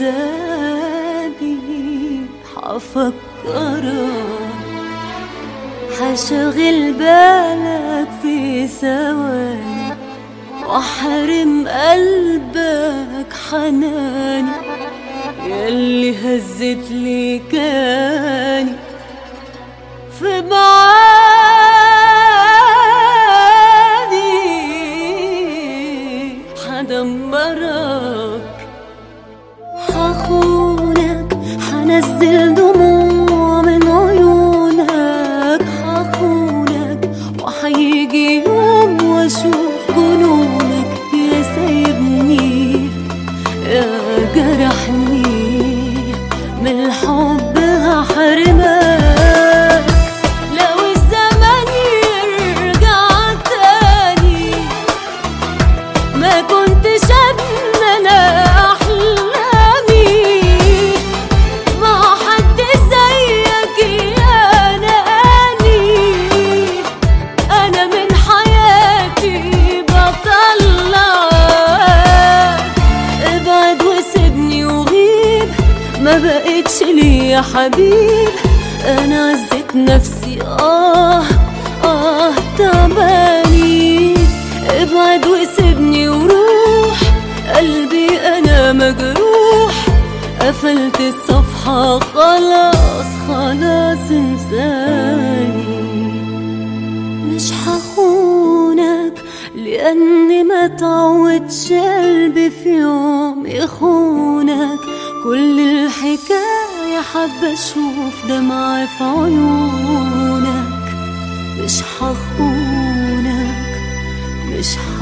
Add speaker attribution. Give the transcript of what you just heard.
Speaker 1: تاني حفكرك حشغل بالك في ثواني واحرم قلبك حناني ياللي هزت لي كاني في معاني حدمرك حخونك حنزل دموع من عيونك حخونك وحيجي يوم واشوف جنونك يا سايبني يا جرحني من الحب هحرمك لو الزمن يرجع تاني ما كنتش أتمنى أحلامي مع حد زيك يا ناني أنا من حياتي بطلعك ابعد وسيبني وغيب ما بقتش لي يا حبيب أنا عزت نفسي آه آه تعباني ابعد وسيبني وروح قلبي أنا مجروح قفلت الصفحة خلاص خلاص انساني مش هخونك لأني ما تعودش قلبي في يوم يخونك كل الحكاية حابة أشوف دمعة في عيونك مش هخونك مش